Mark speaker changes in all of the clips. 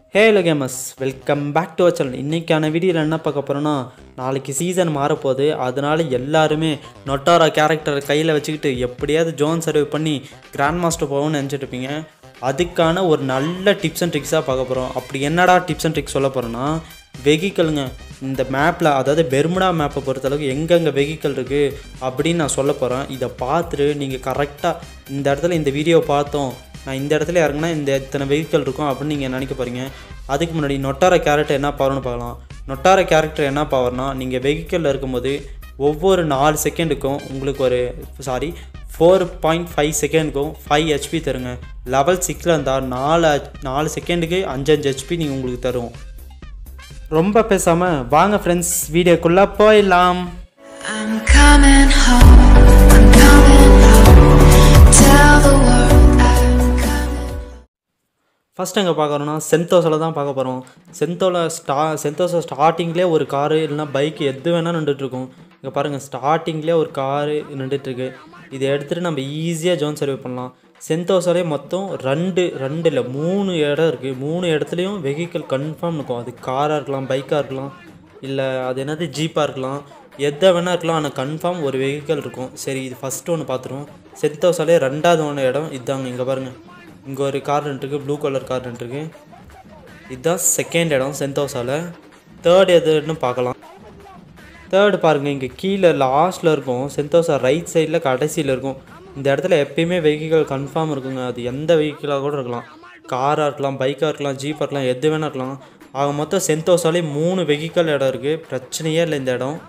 Speaker 1: Halo gamers welcome back to channel இன்றைக்கான வீடியோவில் என்ன பார்க்க போகிறோன்னா நாளைக்கு சீசன் மாறப்போகுது அதனால எல்லாருமே நொட்டாரா கேரக்டரை கையில் வச்சுக்கிட்டு எப்படியாவது ஜோன் சர்வே பண்ணி கிராண்ட் மாஸ்டர் போகணும்னு நினச்சிட்டு இருப்பீங்க அதுக்கான ஒரு நல்ல டிப்ஸ் அண்ட் ட்ரிக்ஸாக பார்க்க போகிறோம் அப்படி என்னடா டிப்ஸ் அண்ட் ட்ரிக்ஸ் சொல்ல போகிறோன்னா வெஹிக்கலுங்க இந்த மேப்பில் அதாவது பெர்முடா மேப்பை பொறுத்தளவுக்கு எங்கெங்கே வெஹிக்கல் இருக்குது அப்படின்னு நான் சொல்ல போகிறேன் இதை பார்த்துட்டு நீங்கள் கரெக்டாக இந்த இடத்துல இந்த வீடியோ பார்த்தோம் நான் இந்த இடத்துல இறங்குனா இந்த இத்தனை வெஹிக்கல் இருக்கும் அப்படின்னு நீங்கள் நினைக்க போகிறீங்க அதுக்கு முன்னாடி நொட்டார கேரக்டர் என்ன பவர்னு பார்க்கலாம் நொட்டார கேரக்டர் என்ன பவர்னா நீங்கள் வெஹிக்கலில் இருக்கும்போது ஒவ்வொரு நாலு செகண்டுக்கும் உங்களுக்கு ஒரு சாரி ஃபோர் பாயிண்ட் ஃபைவ் செகண்டுக்கும் ஃபைவ் ஹெச்பி தருங்க லெவல் சிக்ஸில் இருந்தால் நாலு நாலு செகண்டுக்கு அஞ்சு அஞ்சு ஹெச்பி நீங்கள் உங்களுக்கு தரும் ரொம்ப பேசாமல் வாங்க ஃப்ரெண்ட்ஸ் வீடியோக்குள்ளே போயிடலாம்
Speaker 2: I'm coming home. I'm coming home. Tell the world I'm coming.
Speaker 1: First எங்கே பார்க்குறோன்னா சென்தோஸில் தான் பார்க்க போகிறோம் சென்தோல ஸ்டா சென்தோஸை ஸ்டார்டிங்லேயே ஒரு காரு இல்லைனா பைக் எது வேணால் நின்றுட்டுருக்கும் இங்கே பாருங்கள் ஸ்டார்டிங்லேயே ஒரு காரு நின்றுட்டுருக்கு இதை எடுத்துகிட்டு நம்ம ஈஸியாக ஜோன் சர்வே பண்ணலாம் சென்தோஸாலே மொத்தம் ரெண்டு ரெண்டு இல்லை மூணு இடம் இருக்குது மூணு இடத்துலையும் வெஹிக்கிள் கன்ஃபார்ம் இருக்கும் அது காராக இருக்கலாம் பைக்காக இருக்கலாம் இல்லை அது என்னது ஜீப்பாக இருக்கலாம் எதை வேணா இருக்கலாம் ஆனால் கன்ஃபார்ம் ஒரு வெஹிக்கிள் இருக்கும் சரி இது ஃபஸ்ட்டு ஒன்று பார்த்துருவோம் சென்தோஸாலே ரெண்டாவது ஒன்று இடம் இதாங்க இங்கே பாருங்கள் இங்கே ஒரு கார் இருக்குது ப்ளூ கலர் கார் இருக்குது இதுதான் செகண்ட் இடம் சென்தோஸாவில் தேர்ட் எதுன்னு பார்க்கலாம் தேர்டு பாருங்கள் இங்கே கீழே லாஸ்ட்டில் இருக்கும் சென்தோசா ரைட் சைடில் கடைசியில் இருக்கும் இந்த இடத்துல எப்பயுமே வெஹிக்கிள் கன்ஃபார்ம் இருக்குங்க அது எந்த வெஹிக்கிளாக கூட இருக்கலாம் காராக இருக்கலாம் பைக்காக இருக்கலாம் ஜீப்பாக இருக்கலாம் எது வேணா இருக்கலாம் ஆக மொத்தம் சென்தோசாலே மூணு வெஹிக்கிள் இடம் இருக்குது பிரச்சனையே இல்லை இந்த இடம்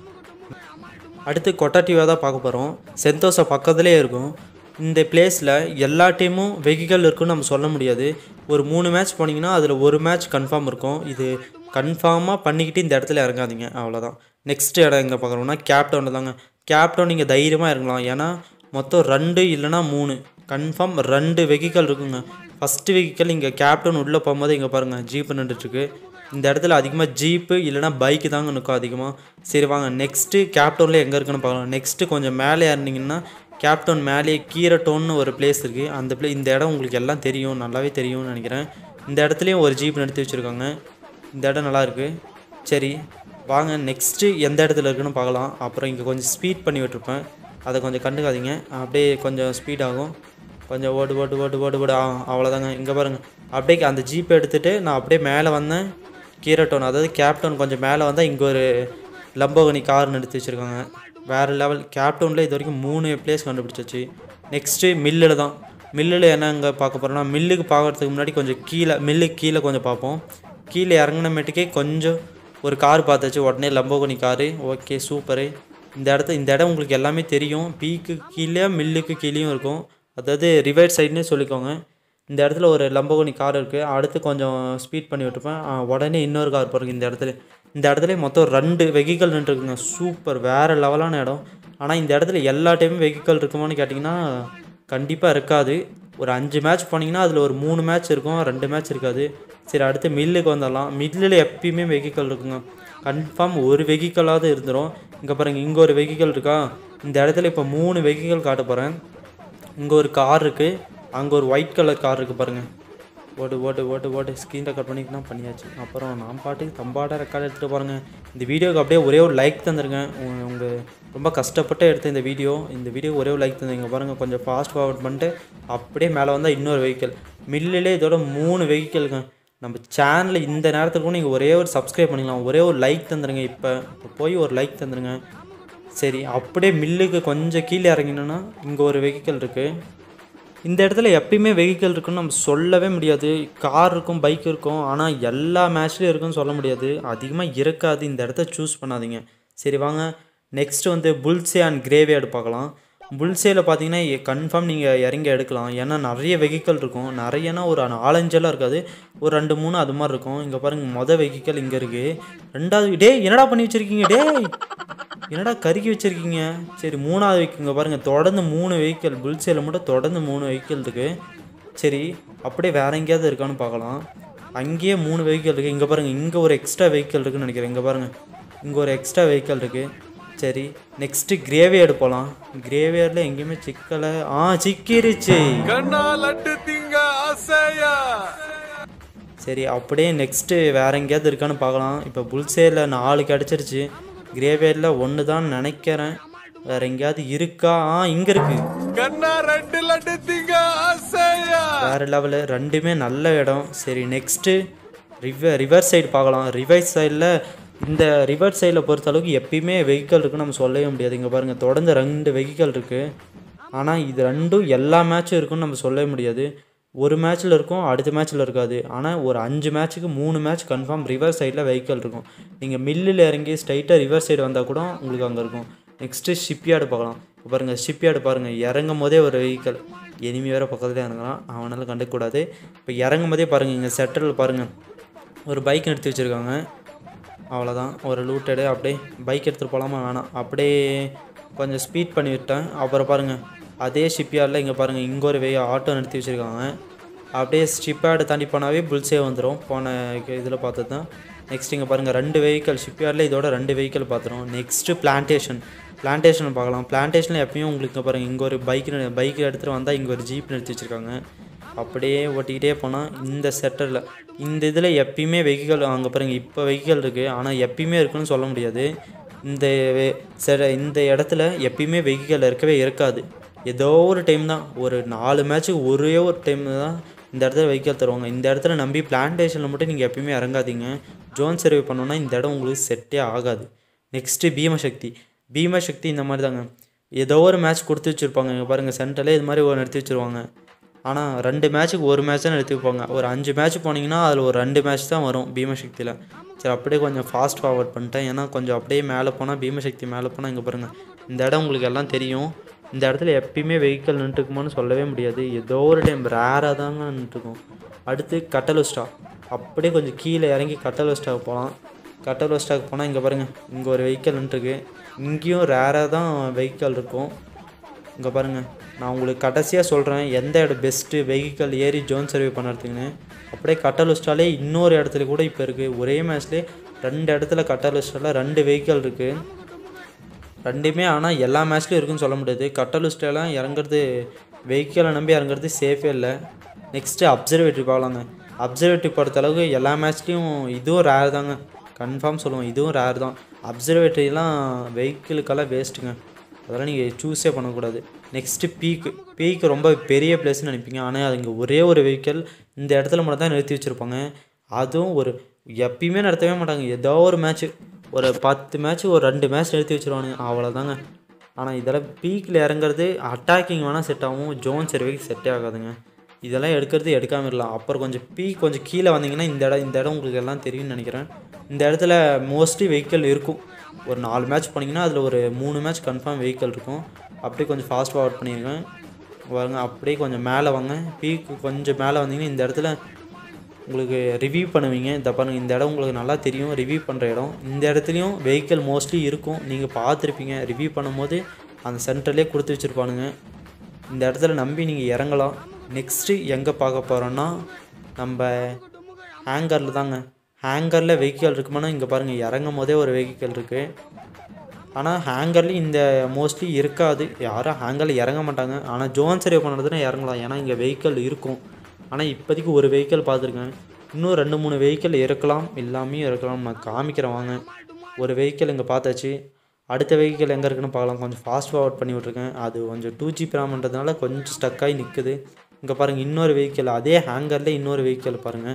Speaker 1: அடுத்து கொட்டாட்டிவாக தான் பார்க்க போகிறோம் சென்தோசா பக்கத்துலேயே இருக்கும் இந்த பிளேஸில் எல்லா டீமும் வெஹிக்கல் இருக்குன்னு நம்ம சொல்ல முடியாது ஒரு மூணு மேட்ச் போனீங்கன்னா அதில் ஒரு மேட்ச் கன்ஃபார்ம் இருக்கும் இது கன்ஃபார்மாக பண்ணிக்கிட்டு இந்த இடத்துல இறங்காதீங்க அவ்வளோதான் நெக்ஸ்ட் இடம் எங்கே பார்க்குறோம்னா கேப்டவுன் தாங்க கேப்டவுன் நீங்கள் தைரியமாக இறங்கலாம் ஏன்னா மொத்தம் ரெண்டு இல்லைனா மூணு கன்ஃபார்ம் ரெண்டு வெஹிக்கல் இருக்குங்க ஃபஸ்ட்டு வெஹிக்கல் இங்கே கேப்டன் உள்ளே போகும்போது இங்கே பாருங்கள் ஜீப் நின்றுட்டுருக்கு இந்த இடத்துல அதிகமாக ஜீப்பு இல்லைனா பைக்கு தாங்க நிற்கும் அதிகமாக சரி வாங்க நெக்ஸ்ட்டு கேப்டவுனில் எங்கே இருக்குன்னு பார்க்கலாம் நெக்ஸ்ட்டு கொஞ்சம் மேலே ஏறினீங்கன்னா கேப்டவுன் மேலேயே கீரட்டோன்னு ஒரு பிளேஸ் இருக்குது அந்த பிளே இந்த இடம் உங்களுக்கு எல்லாம் தெரியும் நல்லாவே தெரியும்னு நினைக்கிறேன் இந்த இடத்துலையும் ஒரு ஜீப் நிறுத்தி வச்சுருக்காங்க இந்த இடம் நல்லா இருக்குது சரி வாங்க நெக்ஸ்ட்டு எந்த இடத்துல இருக்குன்னு பார்க்கலாம் அப்புறம் இங்கே கொஞ்சம் ஸ்பீட் பண்ணி விட்டுருப்பேன் அதை கொஞ்சம் கண்டுக்காதீங்க அப்படியே கொஞ்சம் ஸ்பீட் ஆகும் கொஞ்சம் ஓடு ஓடு ஓடு ஓடு ஓடு ஆ அவ்வளோதாங்க இங்கே பாருங்கள் அப்படியே அந்த ஜீப் எடுத்துகிட்டு நான் அப்படியே மேலே வந்தேன் கீரட்டோன் அதாவது கேப்டன் கொஞ்சம் மேலே வந்தால் இங்கே ஒரு லம்போகனி கார் நிறுத்தி வச்சுருக்காங்க வேறு லெவல் கேப்டவுனில் இது வரைக்கும் மூணு பிளேஸ் கண்டுபிடிச்சாச்சு நெக்ஸ்ட்டு மில்லில் தான் மில்லில் என்னங்க பார்க்க போகிறோம்னா மில்லுக்கு பார்க்குறதுக்கு முன்னாடி கொஞ்சம் கீழே மில்லுக்கு கீழே கொஞ்சம் பார்ப்போம் கீழே இறங்கினமேட்டுக்கே கொஞ்சம் ஒரு கார் பார்த்தாச்சு உடனே லம்போகனி காரு ஓகே சூப்பரு இந்த இடத்த இந்த இடம் உங்களுக்கு எல்லாமே தெரியும் பீக்கு கீழே மில்லுக்கு கீழேயும் இருக்கும் அதாவது ரிவைட் சைடுன்னே சொல்லிக்கோங்க இந்த இடத்துல ஒரு லம்போகனி கார் இருக்குது அடுத்து கொஞ்சம் ஸ்பீட் பண்ணி விட்டுருப்பேன் ஆ, உடனே இன்னொரு கார் பாருங்க இந்த இடத்துல இந்த இடத்துல மொத்தம் ரெண்டு வெஹிக்கல் நின்றுருக்குங்க சூப்பர் வேறு லெவலான இடம் ஆனால் இந்த இடத்துல எல்லா டைமும் வெஹிக்கல் இருக்குமான்னு கேட்டிங்கன்னா கண்டிப்பாக இருக்காது ஒரு அஞ்சு மேட்ச் போனீங்கன்னா அதில் ஒரு மூணு மேட்ச் இருக்கும் ரெண்டு மேட்ச் இருக்காது சரி அடுத்து மில்லுக்கு வந்துடலாம் மில்லில் எப்பயுமே வெஹிக்கல் இருக்குங்க கன்ஃபார்ம் ஒரு வெஹிக்கலாவது இருந்துடும் இங்கே பாருங்கள் இங்கே ஒரு வெஹிக்கல் இருக்கா இந்த இடத்துல இப்போ மூணு வெஹிக்கல் காட்ட போகிறேன் இங்கே ஒரு கார் இருக்குது அங்கே ஒரு ஒயிட் கலர் கார் இருக்குது பாருங்கள் ஓடு ஓடு ஓடு ஓடு ஸ்க்ரீன் ரெக்கார்ட் பண்ணிக்கலாம் பண்ணியாச்சு அப்புறம் நான் பாட்டுக்கு தம்பாட ரெக்கார்ட் எடுத்துகிட்டு பாருங்க இந்த வீடியோக்கு அப்படியே ஒரே ஒரு லைக் தந்துருங்க உங்க- உங்க ரொம்ப கஷ்டப்பட்டு எடுத்த இந்த வீடியோ இந்த வீடியோ ஒரே ஒரு லைக் தந்துருங்க பாருங்கள் கொஞ்சம் ஃபாஸ்ட் ஃபார்வர்ட் பண்ணிட்டு அப்படியே மேலே வந்தால் இன்னொரு வெஹிக்கிள் மில்லிலே இதோட மூணு வெஹிக்கிளுங்க நம்ம சேனலில் இந்த நேரத்துக்கு கூட நீங்கள் ஒரே ஒரு சப்ஸ்கிரைப் பண்ணிக்கலாம் ஒரே ஒரு லைக் தந்துருங்க இப்போ இப்போ போய் ஒரு லைக் தந்துருங்க சரி அப்படியே மில்லுக்கு கொஞ்சம் கீழே இறங்கினோன்னா இங்கே ஒரு வெஹிக்கிள் இருக்குது இந்த இடத்துல எப்பயுமே வெஹிக்கிள் இருக்குன்னு நம்ம சொல்லவே முடியாது கார் இருக்கும் பைக் இருக்கும் ஆனால் எல்லா மேட்ச்லேயும் இருக்குன்னு சொல்ல முடியாது அதிகமாக இருக்காது இந்த இடத்த சூஸ் பண்ணாதீங்க சரி வாங்க நெக்ஸ்ட் வந்து புல்சே அண்ட் கிரேவியார்டு பார்க்கலாம் புல்சேல பார்த்தீங்கன்னா கன்ஃபார்ம் நீங்கள் இறங்கி எடுக்கலாம் ஏன்னா நிறைய வெஹிக்கிள் இருக்கும் நிறையனா ஒரு நாலஞ்செல்லாம் இருக்காது ஒரு ரெண்டு மூணு அது மாதிரி இருக்கும் இங்கே பாருங்கள் மொதல் வெஹிக்கிள் இங்கே இருக்குது ரெண்டாவது டேய் என்னடா பண்ணி வச்சுருக்கீங்க டேய் என்னடா கருக்கி வச்சிருக்கீங்க சரி மூணாவது வெஹிக்கிள் பாருங்கள் தொடர்ந்து மூணு வெஹிக்கிள் புல்சேல மட்டும் தொடர்ந்து மூணு வெஹிக்கிள் இருக்குது சரி அப்படியே வேற எங்கேயாவது இருக்கான்னு பார்க்கலாம் அங்கேயே மூணு வெஹிக்கிள் இருக்குது இங்கே பாருங்கள் இங்கே ஒரு எக்ஸ்ட்ரா வெஹிக்கிள் இருக்குன்னு நினைக்கிறேன் இங்கே பாருங்கள் இங்கே ஒரு எக்ஸ்ட்ரா வெஹிக்கிள் இருக்குது சரி நெக்ஸ்ட்டு கிரேவியார்டு போகலாம் கிரேவியார்டில் எங்கேயுமே சிக்கலை ஆ சிக்கிருச்சு
Speaker 3: கண்ணா லட்டு திங்க ஆசையா
Speaker 1: சரி அப்படியே நெக்ஸ்ட்டு வேற எங்கேயாவது இருக்கான்னு பார்க்கலாம் இப்போ புல்சேல நாலு கிடச்சிருச்சு கிரேவேரில் ஒன்று தான் நினைக்கிறேன் வேற எங்கேயாவது இருக்கா ஆ இங்கே இருக்கு
Speaker 3: கண்ணா ரெண்டு லட்டு திங்க ஆசையா
Speaker 1: வேற லெவலு ரெண்டுமே நல்ல இடம் சரி நெக்ஸ்ட்டு ரிவ ரிவர் சைடு பார்க்கலாம் ரிவர் சைடில் இந்த ரிவர் சைடில் பொறுத்த அளவுக்கு எப்பயுமே வெஹிக்கல் இருக்குன்னு நம்ம சொல்லவே முடியாது இங்கே பாருங்கள் தொடர்ந்து ரெண்டு வெஹிக்கல் இருக்குது ஆனால் இது ரெண்டும் எல்லா மேட்சும் இருக்குன்னு நம்ம சொல்லவே முடியாது ஒரு மேட்ச்சில் இருக்கும் அடுத்த மேட்ச்சில் இருக்காது ஆனால் ஒரு அஞ்சு மேட்ச்சுக்கு மூணு மேட்ச் கன்ஃபார்ம் ரிவர் சைடில் வெஹிக்கல் இருக்கும் நீங்கள் மில்லில் இறங்கி ஸ்ட்ரைட்டாக ரிவர் சைடு வந்தால் கூட உங்களுக்கு அங்கே இருக்கும் நெக்ஸ்ட்டு ஷிப்யார்டு பார்க்கலாம் இப்போ பாருங்கள் ஷிப்யார்டு பாருங்கள் இறங்கும் போதே ஒரு வெஹிக்கல் எனிமி வேறு பக்கத்துலேயே இறங்கலாம் அவனால கண்டுக்கக்கூடாது இப்போ இறங்கும் போதே பாருங்கள் இங்கே செட்டரில் பாருங்கள் ஒரு பைக் நிறுத்தி வச்சுருக்காங்க அவ்வளோதான் ஒரு லூட்டடு அப்படியே பைக் எடுத்துகிட்டு போகலாமா வேணாம் அப்படியே கொஞ்சம் ஸ்பீட் பண்ணி விட்டேன் அப்புறம் பாருங்கள் அதே ஷிப்யார்டில் இங்கே பாருங்கள் இங்கே ஒரு வே ஆட்டோ நிறுத்தி வச்சுருக்காங்க அப்படியே ஷிப்யார்டு தாண்டி போனாவே புல்ஸே வந்துடும் போன இதில் பார்த்தது தான் நெக்ஸ்ட் இங்கே பாருங்கள் ரெண்டு வெஹிக்கல் ஷிப்யார்டில் இதோட ரெண்டு வெஹிக்கல் பார்த்துரும் நெக்ஸ்ட்டு பிளான்டேஷன் பிளான்டேஷன் பார்க்கலாம் பிளான்டேஷனில் எப்பயும் உங்களுக்கு இங்க பாருங்கள் இங்கே ஒரு பைக் பைக் எடுத்துகிட்டு வந்தால் இங்கே ஒரு ஜீப் நிறுத்தி வச்சுருக்காங்க அப்படியே ஓட்டிக்கிட்டே போனால் இந்த செட்டரில் இந்த இதில் எப்பயுமே வெஹிக்கல் அங்கே பாருங்கள் இப்போ வெஹிக்கல் இருக்குது ஆனால் எப்பயுமே இருக்குன்னு சொல்ல முடியாது இந்த வே- செட இந்த இடத்துல எப்பயுமே வெஹிக்கல் இருக்கவே இருக்காது ஏதோ ஒரு டைம் தான் ஒரு நாலு மேட்ச்சுக்கு ஒரே ஒரு டைம் தான் இந்த இடத்துல வெஹிக்கல் தருவாங்க இந்த இடத்துல நம்பி பிளான்டேஷனில் மட்டும் நீங்கள் எப்பயுமே இறங்காதீங்க ஜோன் சர்வே பண்ணோன்னா இந்த இடம் உங்களுக்கு செட்டே ஆகாது நெக்ஸ்ட்டு பீமசக்தி பீமசக்தி இந்த மாதிரி தாங்க ஏதோ ஒரு மேட்ச் கொடுத்து வச்சுருப்பாங்க இங்கே பாருங்கள் சென்டரில் இது மாதிரி ஒரு நிறுத்தி வச்சுருவாங்க ஆனால் ரெண்டு மேட்ச்சுக்கு ஒரு மேட்ச் தான் எடுத்து வைப்பாங்க ஒரு அஞ்சு மேட்ச் போனீங்கன்னா அதில் ஒரு ரெண்டு மேட்ச் தான் வரும் பீமசக்தியில் சரி அப்படியே கொஞ்சம் ஃபாஸ்ட் ஃபார்வர்ட் பண்ணிட்டேன் ஏன்னா கொஞ்சம் அப்படியே மேலே போனால் பீமசக்தி மேலே போனால் இங்கே பாருங்கள் இந்த இடம் உங்களுக்கு எல்லாம் தெரியும் இந்த இடத்துல எப்பயுமே வெஹிக்கல் நின்றுக்குமோன்னு சொல்லவே முடியாது ஏதோ ஒரு டைம் ரேராக தாங்க நின்றுருக்கும் அடுத்து கட்டலுஸ்டா அப்படியே கொஞ்சம் கீழே இறங்கி கட்டலுஸ்டாவுக்கு போகலாம் கட்டலுஸ்டாவுக்கு போனால் இங்கே பாருங்கள் இங்கே ஒரு வெஹிக்கல் நின்றுருக்கு இங்கேயும் ரேராக தான் வெஹிக்கல் இருக்கும் இங்கே பாருங்கள் நான் உங்களுக்கு கடைசியாக சொல்கிறேன் எந்த இடம் பெஸ்ட்டு வெஹிக்கல் ஏறி ஜோன் சர்வே பண்ணுறதுக்குன்னு அப்படியே கட்டலுஸ்டாலே இன்னொரு இடத்துல கூட இப்போ இருக்குது ஒரே மேட்ச்லேயே ரெண்டு இடத்துல கட்டலுஸ்டால ரெண்டு வெஹிக்கல் இருக்குது ரெண்டுமே ஆனால் எல்லா மேட்ச்லையும் இருக்குன்னு சொல்ல முடியாது கட்டலுஸ்டெல்லாம் இறங்குறது வெஹிக்கிளை நம்பி இறங்குறது சேஃபே இல்லை நெக்ஸ்ட்டு அப்சர்வேட்டரி பார்க்கலாங்க அப்சர்வேட்டரி பொறுத்த அளவுக்கு எல்லா மேட்ச்லேயும் இதுவும் ரேர் தாங்க கன்ஃபார்ம் சொல்லுவோம் இதுவும் ரேர் தான் அப்சர்வேட்டரிலாம் வெஹிக்கிளுக்கெல்லாம் வேஸ்ட்டுங்க அதெல்லாம் நீங்கள் சூஸே பண்ணக்கூடாது நெக்ஸ்ட்டு பீக்கு பீக்கு ரொம்ப பெரிய பிளேஸ்னு நினைப்பீங்க ஆனால் அது இங்கே ஒரே ஒரு வெஹிக்கிள் இந்த இடத்துல மட்டும் தான் நிறுத்தி வச்சுருப்பாங்க அதுவும் ஒரு எப்பயுமே நடத்தவே மாட்டாங்க ஏதோ ஒரு மேட்ச்சு ஒரு பத்து மேட்ச் ஒரு ரெண்டு மேட்ச் நிறுத்தி வச்சுருவானுங்க அவ்வளோதாங்க ஆனால் இதெல்லாம் பீக்கில் இறங்குறது அட்டாக்கிங் வேணால் செட் ஆகும் ஜோன் சர்வேக்கு செட்டே ஆகாதுங்க இதெல்லாம் எடுக்கிறது எடுக்காமல் இருக்கலாம் அப்புறம் கொஞ்சம் பீக் கொஞ்சம் கீழே வந்தீங்கன்னா இந்த இடம் இந்த இடம் உங்களுக்கு எல்லாம் தெரியும்னு நினைக்கிறேன் இந்த இடத்துல மோஸ்ட்லி வெஹிக்கிள் இருக்கும் ஒரு நாலு மேட்ச் போனீங்கன்னா அதில் ஒரு மூணு மேட்ச் கன்ஃபார்ம் வெஹிக்கிள் இருக்கும் அப்படியே கொஞ்சம் ஃபாஸ்ட் ஃபார்வர்ட் பண்ணியிருக்கேன் வாங்க அப்படியே கொஞ்சம் மேலே வாங்க பீக்கு கொஞ்சம் மேலே வந்தீங்கன்னா இந்த இடத்துல உங்களுக்கு ரிவ்யூ பண்ணுவீங்க இந்த பாருங்க இந்த இடம் உங்களுக்கு நல்லா தெரியும் ரிவ்யூ பண்ணுற இடம் இந்த இடத்துலையும் வெஹிக்கிள் மோஸ்ட்லி இருக்கும் நீங்கள் பார்த்துருப்பீங்க ரிவ்யூ பண்ணும்போது அந்த சென்டர்லேயே கொடுத்து வச்சுருப்பானுங்க இந்த இடத்துல நம்பி நீங்கள் இறங்கலாம் நெக்ஸ்ட்டு எங்கே பார்க்க போகிறோன்னா நம்ம ஹேங்கரில் தாங்க ஹேங்கரில் வெஹிக்கிள் இருக்குமானா இங்கே பாருங்கள் இறங்கும் போதே ஒரு வெஹிக்கிள் இருக்குது ஆனால் ஹேங்கர்லேயும் இந்த மோஸ்ட்லி இருக்காது யாரும் ஹேங்கரில் இறங்க மாட்டாங்க ஆனால் ஜோன் சர்வே பண்ணுறதுனா இறங்கலாம் ஏன்னா இங்கே வெஹிக்கிள் இருக்கும் ஆனால் இப்போதைக்கு ஒரு வெஹிக்கிள் பார்த்துருக்கேன் இன்னும் ரெண்டு மூணு வெஹிக்கிள் இருக்கலாம் இல்லாமையும் இருக்கலாம் நான் காமிக்கிறேன் வாங்க ஒரு வெஹிக்கிள் இங்கே பார்த்தாச்சு அடுத்த வெஹிக்கிள் எங்கே இருக்குன்னு பார்க்கலாம் கொஞ்சம் ஃபாஸ்ட் ஃபார்வர்ட் பண்ணி விட்ருக்கேன் அது கொஞ்சம் டூ ஜி பிராமன்றதுனால கொஞ்சம் ஸ்டக்காகி நிற்குது இங்கே பாருங்கள் இன்னொரு வெஹிக்கிள் அதே ஹேங்கரில் இன்னொரு வெஹிக்கிள் பாருங்கள்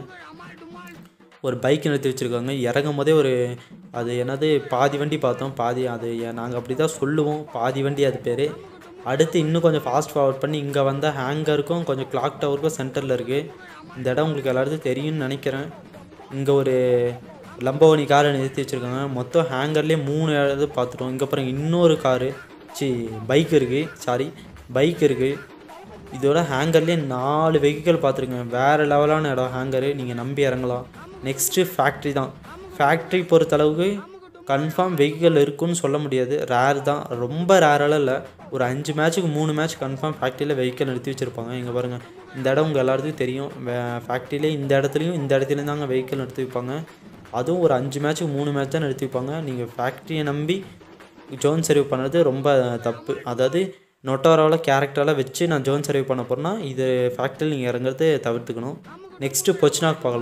Speaker 1: ஒரு பைக் நிறுத்தி வச்சுருக்காங்க இறங்கும் போதே ஒரு அது என்னது பாதி வண்டி பார்த்தோம் பாதி அது நாங்கள் அப்படி தான் சொல்லுவோம் பாதி வண்டி அது பேர் அடுத்து இன்னும் கொஞ்சம் ஃபாஸ்ட் ஃபார்வர்ட் பண்ணி இங்கே வந்தால் ஹேங்கருக்கும் கொஞ்சம் கிளாக் டவருக்கும் சென்டரில் இருக்குது இந்த இடம் உங்களுக்கு எல்லாருக்கும் தெரியும்னு நினைக்கிறேன் இங்கே ஒரு லம்போனி காரை நிறுத்தி வச்சுருக்காங்க மொத்தம் ஹேங்கர்லேயே மூணு இது பார்த்துட்டோம் இங்கே அப்புறம் இன்னொரு காரு சி பைக் இருக்குது சாரி பைக் இருக்குது இதோட ஹேங்கர்லேயே நாலு வெஹிக்கிள் பார்த்துருங்க வேறு லெவலான இடம் ஹேங்கரு நீங்கள் நம்பி இறங்கலாம் நெக்ஸ்ட்டு ஃபேக்ட்ரி தான் ஃபேக்ட்ரி பொறுத்தளவுக்கு கன்ஃபார்ம் வெஹிக்கிள் இருக்குன்னு சொல்ல முடியாது ரேர் தான் ரொம்ப ரேரெல்லாம் இல்லை ஒரு அஞ்சு மேட்ச்சுக்கு மூணு மேட்ச் கன்ஃபார்ம் ஃபேக்ட்ரியில் வெஹிக்கிள் நிறுத்தி வச்சுருப்பாங்க இங்கே பாருங்கள் இந்த இடம் உங்கள் எல்லாத்துக்கும் தெரியும் ஃபேக்ட்ரியிலே இந்த இடத்துலையும் இந்த இடத்துலையும் தாங்க வெஹிக்கிள் நிறுத்தி வைப்பாங்க அதுவும் ஒரு அஞ்சு மேட்ச்சுக்கு மூணு மேட்ச் தான் நிறுத்தி வைப்பாங்க நீங்கள் ஃபேக்ட்ரியை நம்பி ஜோன் சர்வ் பண்ணுறது ரொம்ப தப்பு அதாவது நொட்டாராவில் கேரக்டரெல்லாம் வச்சு நான் ஜோன் சர்வ் பண்ண போகிறேன்னா இது ஃபேக்ட்ரியில் நீங்கள் இறங்குறது தவிர்த்துக்கணும் நெக்ஸ்ட்டு பொச்னாக் பார்க்கலாம்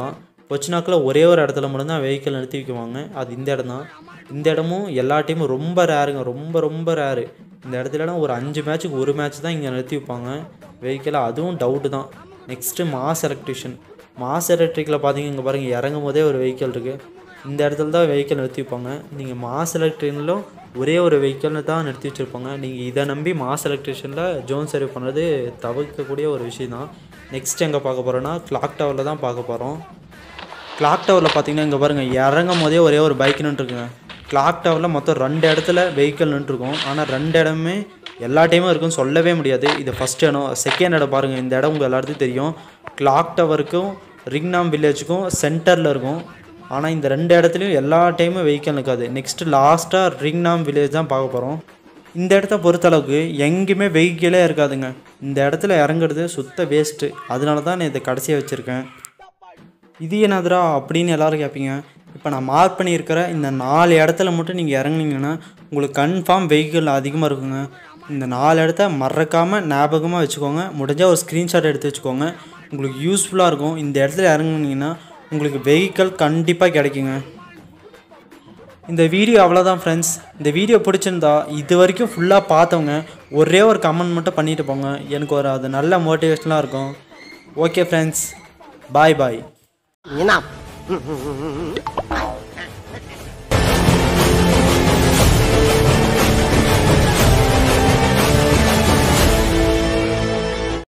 Speaker 1: ஒச்சினாக்கில் ஒரே ஒரு இடத்துல மட்டும்தான் வெஹிக்கிள் நிறுத்தி வைக்குவாங்க அது இந்த இடம் தான் இந்த இடமும் எல்லா டீமும் ரொம்ப ரேருங்க ரொம்ப ரொம்ப ரேரு இந்த இடத்துலலாம் ஒரு அஞ்சு மேட்ச்சுக்கு ஒரு மேட்ச் தான் இங்கே நிறுத்தி வைப்பாங்க வெஹிக்கிள் அதுவும் டவுட்டு தான் நெக்ஸ்ட்டு மாஸ் எலக்ட்ரிஷியன் மாஸ் எலக்ட்ரிக்கில் பார்த்தீங்க இங்கே பாருங்கள் இறங்கும் போதே ஒரு வெஹிக்கிள் இருக்குது இந்த இடத்துல தான் வெஹிக்கிள் நிறுத்தி வைப்பாங்க நீங்கள் மாஸ் எலக்ட்ரிஷனிலும் ஒரே ஒரு வெஹிக்கிள்னு தான் நிறுத்தி வச்சுருப்பாங்க நீங்கள் இதை நம்பி மாஸ் எலக்ட்ரிஷியனில் ஜோன் சர்வ் பண்ணுறது தவிர்க்கக்கூடிய ஒரு விஷயம் தான் நெக்ஸ்ட் எங்கே பார்க்க போகிறோன்னா கிளாக் டவரில் தான் பார்க்க போகிறோம் கிளாக் டவரில் பார்த்தீங்கன்னா இங்கே பாருங்கள் இறங்கும் போதே ஒரே ஒரு பைக் நின்றுருக்குங்க கிளாக் டவரில் மொத்தம் ரெண்டு இடத்துல வெஹிக்கிள் நின்றுருக்கும் ஆனால் ரெண்டு இடமே எல்லா டைமும் இருக்குன்னு சொல்லவே முடியாது இது ஃபஸ்ட் இடம் செகண்ட் இடம் பாருங்கள் இந்த இடம் உங்கள் எல்லாத்துக்கும் தெரியும் கிளாக் டவருக்கும் ரிங்னாம் வில்லேஜுக்கும் சென்டரில் இருக்கும் ஆனால் இந்த ரெண்டு இடத்துலையும் எல்லா டைமும் வெஹிக்கிள் நிற்காது நெக்ஸ்ட்டு லாஸ்ட்டாக ரிங்னாம் வில்லேஜ் தான் பார்க்க போகிறோம் இந்த இடத்த பொறுத்தளவுக்கு எங்கேயுமே வெஹிக்கிளே இருக்காதுங்க இந்த இடத்துல இறங்குறது சுத்த வேஸ்ட்டு அதனால தான் நான் இதை கடைசியாக வச்சுருக்கேன் இது என்னதுடா அப்படின்னு எல்லாரும் கேட்பீங்க இப்போ நான் மார்க் பண்ணியிருக்கிற இந்த நாலு இடத்துல மட்டும் நீங்கள் இறங்குனீங்கன்னா உங்களுக்கு கன்ஃபார்ம் வெஹிக்கிள் அதிகமாக இருக்குங்க இந்த நாலு இடத்த மறக்காமல் ஞாபகமாக வச்சுக்கோங்க முடிஞ்சால் ஒரு ஸ்க்ரீன்ஷாட் எடுத்து வச்சுக்கோங்க உங்களுக்கு யூஸ்ஃபுல்லாக இருக்கும் இந்த இடத்துல இறங்குனீங்கன்னா உங்களுக்கு வெஹிக்கிள் கண்டிப்பாக கிடைக்குங்க இந்த வீடியோ அவ்வளோதான் ஃப்ரெண்ட்ஸ் இந்த வீடியோ பிடிச்சிருந்தா இது வரைக்கும் ஃபுல்லாக பார்த்தவங்க ஒரே ஒரு கமெண்ட் மட்டும் பண்ணிட்டு போங்க எனக்கு ஒரு அது நல்ல மோட்டிவேஷனாக இருக்கும் okay friends bye bye
Speaker 4: Enough.